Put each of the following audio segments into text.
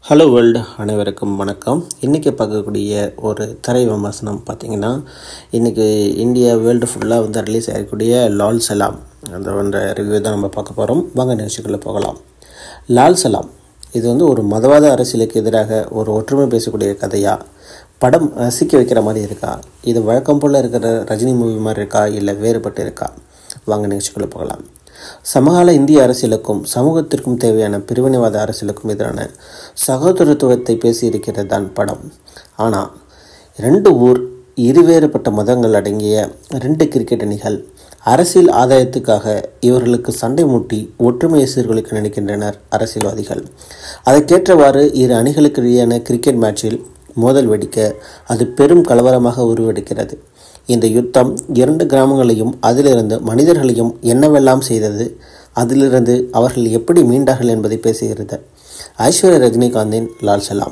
hello world அனைவருக்கும் வணக்கம் இன்றைக்கி பார்க்கக்கூடிய ஒரு திரை விமர்சனம் பார்த்திங்கன்னா இன்றைக்கி இந்தியா வேர்ல்டு ஃபுல்லாக வந்து ரிலீஸ் ஆகக்கூடிய லால் சலாம் அந்த ஒன்ற ரிவ்யூ தான் நம்ம பார்க்க போகிறோம் வாங்க நிகழ்ச்சிக்குள்ளே போகலாம் லால் சலாம் இது வந்து ஒரு மதவாத அரசியலுக்கு எதிராக ஒரு ஒற்றுமை பேசக்கூடிய கதையாக படம் ரசிக்க வைக்கிற மாதிரி இருக்கா இது வழக்கம் போல் இருக்கிற ரஜினி மூவி மாதிரி இருக்கா இல்லை வேறுபட்டு இருக்கா வாங்க நிகழ்ச்சிக்குள்ளே போகலாம் சமகால இந்திய அரசியலுக்கும் சமூகத்திற்கும் தேவையான பிரிவினைவாத அரசியலுக்கும் எதிரான சகோதரத்துவத்தை பேசியிருக்கிறது தான் படம் ஆனால் ரெண்டு ஊர் இருவேறுபட்ட மதங்கள் அடங்கிய ரெண்டு கிரிக்கெட் அணிகள் அரசியல் ஆதாயத்துக்காக இவர்களுக்கு சண்டை மூட்டி ஒற்றுமையை சீர்குலைக்க நினைக்கின்றனர் அரசியல்வாதிகள் அதற்கேற்றவாறு இரு அணிகளுக்கு இடையேயான கிரிக்கெட் மேட்சில் மோதல் வெடிக்க அது பெரும் கலவரமாக உருவெடுக்கிறது இந்த யுத்தம் இரண்டு கிராமங்களையும் அதிலிருந்து மனிதர்களையும் என்னவெல்லாம் செய்தது அதிலிருந்து அவர்கள் எப்படி மீண்டார்கள் என்பதை பேசுகிறது ஐஸ்வர்யா ரஜினிகாந்தின் லால் சலாம்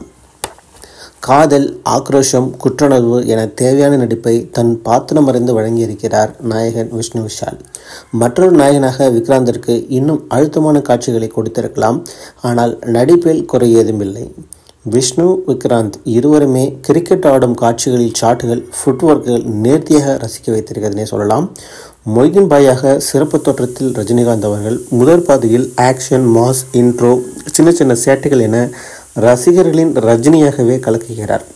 காதல் ஆக்ரோஷம் குற்றுணர்வு என தேவையான நடிப்பை தன் பாத்திரமறிந்து வழங்கியிருக்கிறார் நாயகன் விஷ்ணு விஷால் மற்றொரு நாயகனாக விக்ராந்திற்கு இன்னும் அழுத்தமான காட்சிகளை கொடுத்திருக்கலாம் ஆனால் நடிப்பில் குறை ஏதுமில்லை விஷ்ணு விக்ராந்த் இருவருமே கிரிக்கெட் ஆடும் காட்சிகளில் ஷாட்டுகள் ஃபுட்ஒர்க்குகள் நேர்த்தியாக ரசிக்க வைத்திருக்கிறதுனே சொல்லலாம் மொய்தீன் பாயாக சிறப்பு தோற்றத்தில் ரஜினிகாந்த் அவர்கள் முதற் பாதையில் ஆக்ஷன் மாஸ் இன்ட்ரோ சின்ன சின்ன சேட்டைகள் என ரசிகர்களின் ரஜினியாகவே கலக்குகிறார்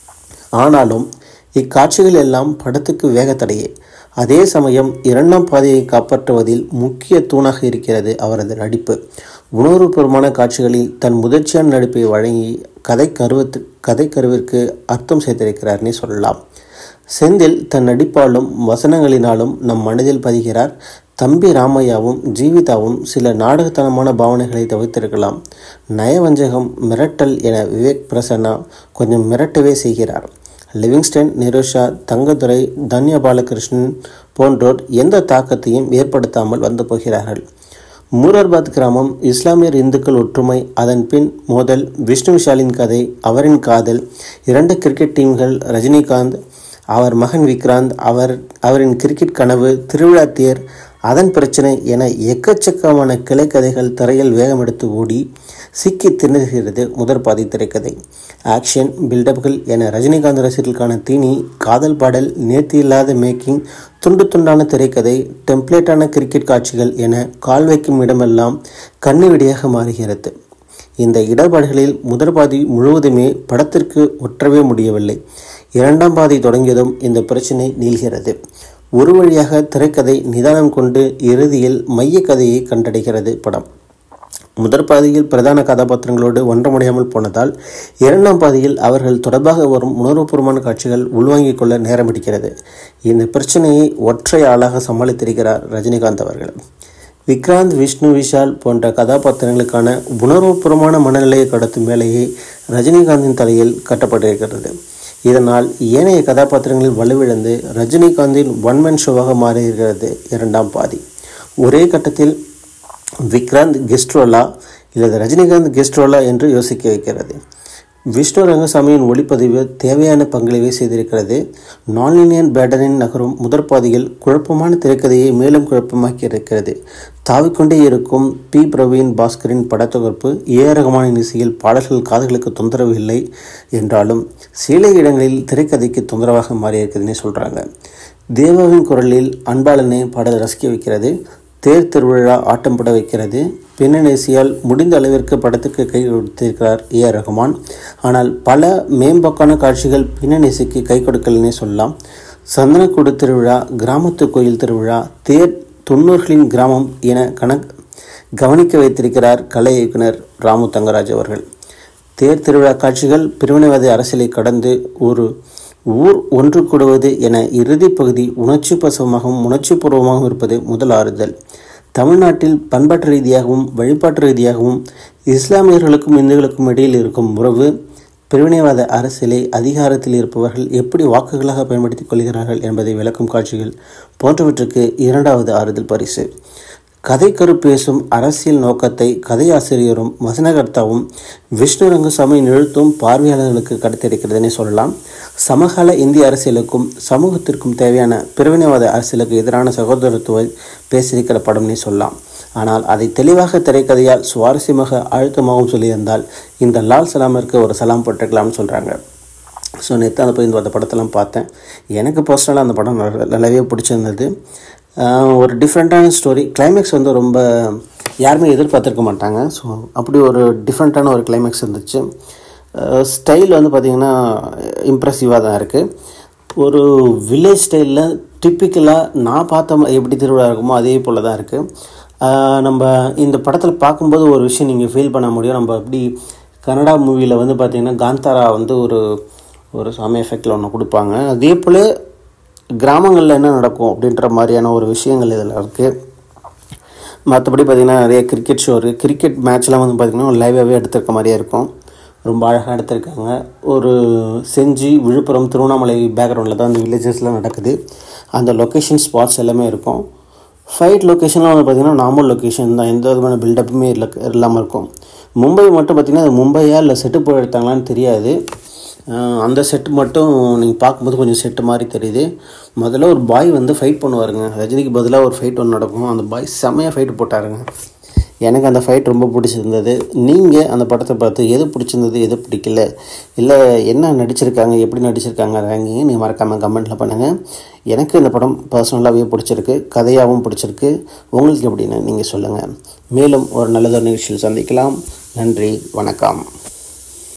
ஆனாலும் இக்காட்சிகள் எல்லாம் படத்துக்கு வேகத்தடையே அதே சமயம் இரண்டாம் பாதையை காப்பாற்றுவதில் முக்கிய தூணாக இருக்கிறது அவரது நடிப்பு உணர்வுபூர்வமான காட்சிகளில் தன் முதிர்ச்சியான நடிப்பை வழங்கி கதை கருவத்து கதை கருவிற்கு அர்த்தம் சேர்த்திருக்கிறார்னே சொல்லலாம் செந்தில் தன் நடிப்பாலும் வசனங்களினாலும் நம் மனதில் பதிகிறார் தம்பி ராமையாவும் ஜீவிதாவும் சில நாடகத்தனமான பாவனைகளை தவிர்த்திருக்கலாம் நயவஞ்சகம் மிரட்டல் என விவேக் பிரசன்னா கொஞ்சம் மிரட்டவே செய்கிறார் லிவிங்ஸ்டன் நிரோஷா தங்கதுரை தன்யா பாலகிருஷ்ணன் போன்றோர் எந்த தாக்கத்தையும் ஏற்படுத்தாமல் வந்து போகிறார்கள் மூரர்பாத் கிராமம் இஸ்லாமியர் இந்துக்கள் ஒற்றுமை அதன் பின் மோதல் விஷ்ணு விஷாலின் கதை அவரின் காதல் இரண்டு கிரிக்கெட் டீம்கள் ரஜினிகாந்த் அவர் மகன் விக்ராந்த் அவர் அவரின் கிரிக்கெட் கனவு திருவிழா தேர் அதன் பிரச்சனை என எக்கச்சக்கமான கிளைக்கதைகள் திரையில் வேகமெடுத்து ஓடி சிக்கி திணறுகிறது முதற் பாதி திரைக்கதை ஆக்ஷன் பில்டப்கள் என ரஜினிகாந்த் ரசிகர்களுக்கான தீனி காதல் பாடல் நேர்த்தியில்லாத மேக்கிங் துண்டு துண்டான திரைக்கதை டெம்ப்ளேட்டான கிரிக்கெட் காட்சிகள் என கால் வைக்கும் இடமெல்லாம் கண்ணுவெடியாக மாறுகிறது இந்த இடர்பாடுகளில் முதற் பாதி முழுவதுமே படத்திற்கு ஒற்றவே முடியவில்லை இரண்டாம் பாதி தொடங்கியதும் இந்த பிரச்சினை நீள்கிறது ஒரு வழியாக திரைக்கதை நிதானம் கொண்டு இறுதியில் மைய கதையை கண்டடைகிறது படம் முதற் பாதியில் பிரதான கதாபாத்திரங்களோடு ஒன்ற முடியாமல் போனதால் இரண்டாம் பாதியில் அவர்கள் தொடர்பாக வரும் உணர்வுபூர்வமான காட்சிகள் உள்வாங்கிக் கொள்ள நேரமிடிக்கிறது இந்த பிரச்சனையை ஒற்றை ஆளாக சமாளித்திருக்கிறார் ரஜினிகாந்த் அவர்கள் விக்ராந்த் விஷ்ணு விஷால் போன்ற கதாபாத்திரங்களுக்கான உணர்வுபூர்வமான மனநிலையை கடத்தும் வேலையை ரஜினிகாந்தின் தலையில் கட்டப்பட்டிருக்கிறது இதனால் ஏனைய கதாபாத்திரங்களில் வலுவிழந்து ரஜினிகாந்தின் ஒன்மேன் ஷோவாக மாறியிருக்கிறது இரண்டாம் பாதி ஒரே கட்டத்தில் விக்ராந்த் கெஸ்ட் ரோலா இல்லது ரஜினிகாந்த் கெஸ்ட் ரோலா என்று யோசிக்க வைக்கிறது விஷ்ணு ரங்கசாமியின் ஒளிப்பதிவு தேவையான பங்களிப்பை செய்திருக்கிறது நான்லினியன் பேட்டனின் நகரும் முதற்பாதையில் குழப்பமான திரைக்கதையை மேலும் குழப்பமாக்கி இருக்கிறது தாவிக்கொண்டே இருக்கும் பி பிரவீன் பாஸ்கரின் படத்தொகுப்பு ஏ ரகமானின் இசையில் பாடல்கள் காதுகளுக்கு தொந்தரவு இல்லை என்றாலும் சில இடங்களில் திரைக்கதைக்கு தொந்தரவாக மாறியிருக்குதுன்னே சொல்கிறாங்க தேவாவின் குரலில் அன்பாளனை பாடல் ரசிக்க வைக்கிறது தேர் திருவிழா ஆட்டம் பட வைக்கிறது பின்னணேசியால் முடிந்த அளவிற்கு படத்துக்கு கை கொடுத்திருக்கிறார் ஏ ஆர் ரஹ்மான் ஆனால் பல மேம்போக்கான காட்சிகள் பின்னணேசிக்கு கை கொடுக்கலனே சொல்லலாம் சந்தனக்கூடு திருவிழா கிராமத்து கோயில் திருவிழா தேர் தொண்ணூறுகளின் கிராமம் என கணக் கவனிக்க வைத்திருக்கிறார் கலை இயக்குனர் ராமு தங்கராஜ் அவர்கள் தேர் திருவிழா காட்சிகள் பிரிவினைவாத அரசியலை கடந்து ஒரு ஊர் ஒன்று கூடுவது என இறுதி பகுதி உணர்ச்சி பசவமாகவும் உணர்ச்சிபூர்வமாகவும் இருப்பது முதல் ஆறுதல் தமிழ்நாட்டில் பண்பாட்டு ரீதியாகவும் வழிபாட்டு ரீதியாகவும் இஸ்லாமியர்களுக்கும் இந்துக்களுக்கும் இடையில் இருக்கும் உறவு பிரிவினைவாத அரசியலை அதிகாரத்தில் இருப்பவர்கள் எப்படி வாக்குகளாக பயன்படுத்திக் கொள்கிறார்கள் என்பதை விளக்கும் காட்சிகள் போன்றவற்றுக்கு இரண்டாவது ஆறுதல் பரிசு கதைக்கரு பேசும் அரசியல் நோக்கத்தை கதையாசிரியரும் வசனகர்த்தாவும் விஷ்ணு ரங்கசாமியின் எழுத்தும் பார்வையாளர்களுக்கு கடத்திருக்கிறதுனே சொல்லலாம் சமகால இந்திய அரசியலுக்கும் சமூகத்திற்கும் தேவையான பிரிவினைவாத அரசியலுக்கு எதிரான சகோதரத்துவ பேசியிருக்கிற படம்னே சொல்லலாம் ஆனால் அதை தெளிவாக திரைக்கதையால் சுவாரஸ்யமாக அழுத்தமாகவும் சொல்லியிருந்தால் இந்த லால் சலாமிற்கு ஒரு சலாம் போட்டிருக்கலாம்னு சொல்கிறாங்க ஸோ நேற்று அந்த போய் இந்த அந்த படத்தெல்லாம் பார்த்தேன் எனக்கு பர்சனலாக அந்த படம் நல்ல- நல்லாவே பிடிச்சிருந்தது ஆஹ் ஒரு டிஃப்ரெண்ட்டான ஸ்டோரி கிளைமேக்ஸ் வந்து ரொம்ப யாருமே எதிர்பார்த்துருக்க மாட்டாங்க ஸோ அப்படி ஒரு டிஃப்ரெண்ட்டான ஒரு கிளைமேக்ஸ் இருந்துச்சு ஸ்டைல் வந்து பார்த்திங்கன்னா இம்ப்ரெசிவாக தான் இருக்குது ஒரு வில்லேஜ் ஸ்டைலில் டிப்பிக்கலாக நான் பார்த்த ம- எப்படி திருவிழா இருக்குமோ அதே போல் தான் இருக்குது நம்ம இந்த படத்தில் பார்க்கும்போது ஒரு விஷயம் நீங்கள் ஃபீல் பண்ண முடியும் நம்ம அப்படி கன்னடா மூவியில் வந்து பார்த்திங்கன்னா காந்தாரா வந்து ஒரு ஒரு சாமி எஃபெக்டில் ஒன்று கொடுப்பாங்க அதே போல் கிராமங்களில் என்ன நடக்கும் அப்படின்ற மாதிரியான ஒரு விஷயங்கள் இதில் இருக்குது மற்றபடி பார்த்திங்கன்னா நிறைய கிரிக்கெட் ஷோ இருக்குது கிரிக்கெட் மேட்ச்லாம் வந்து பார்த்திங்கன்னா லைவாகவே எடுத்திருக்க மாதிரியே இருக்கும் ரொம்ப அழகாக எடுத்திருக்காங்க ஒரு செஞ்சி விழுப்புரம் திருவண்ணாமலை பேக்ரவுண்டில் தான் அந்த வில்லேஜஸ்லாம் நடக்குது அந்த லொக்கேஷன் ஸ்பாட்ஸ் எல்லாமே இருக்கும் ஃபைட் லொக்கேஷன்லாம் வந்து பார்த்திங்கன்னா நார்மல் லொக்கேஷன் தான் எந்த விதமான பில்டப்புமே இல்லை இல்லாமல் இருக்கும் மும்பை மட்டும் பார்த்திங்கன்னா அது மும்பையா இல்லை செட்டு போய் எடுத்தாங்களான்னு தெரியாது ஆஹ் அந்த செட்டு மட்டும் நீங்கள் பார்க்கும்போது கொஞ்சம் செட்டு மாதிரி தெரியுது முதல்ல ஒரு பாய் வந்து ஃபைட் பண்ணுவாருங்க ரஜினிக்கு பதிலாக ஒரு ஃபைட் ஒன்று நடக்கும் அந்த பாய் செமையாக ஃபைட் போட்டாருங்க எனக்கு அந்த ஃபைட் ரொம்ப பிடிச்சிருந்தது நீங்கள் அந்த படத்தை பார்த்து எது பிடிச்சிருந்தது எது பிடிக்கல இல்லை என்ன நடிச்சிருக்காங்க எப்படி நடிச்சிருக்காங்க ரேங்கிங் நீங்கள் மறக்காமல் கமெண்ட்டில் பண்ணுங்கள் எனக்கு இந்த படம் பர்சனலாகவே பிடிச்சிருக்கு கதையாகவும் பிடிச்சிருக்கு உங்களுக்கு எப்படின்னு நீங்கள் சொல்லுங்கள் மேலும் ஒரு நல்லதொரு நிகழ்ச்சியில் சந்திக்கலாம் நன்றி வணக்கம்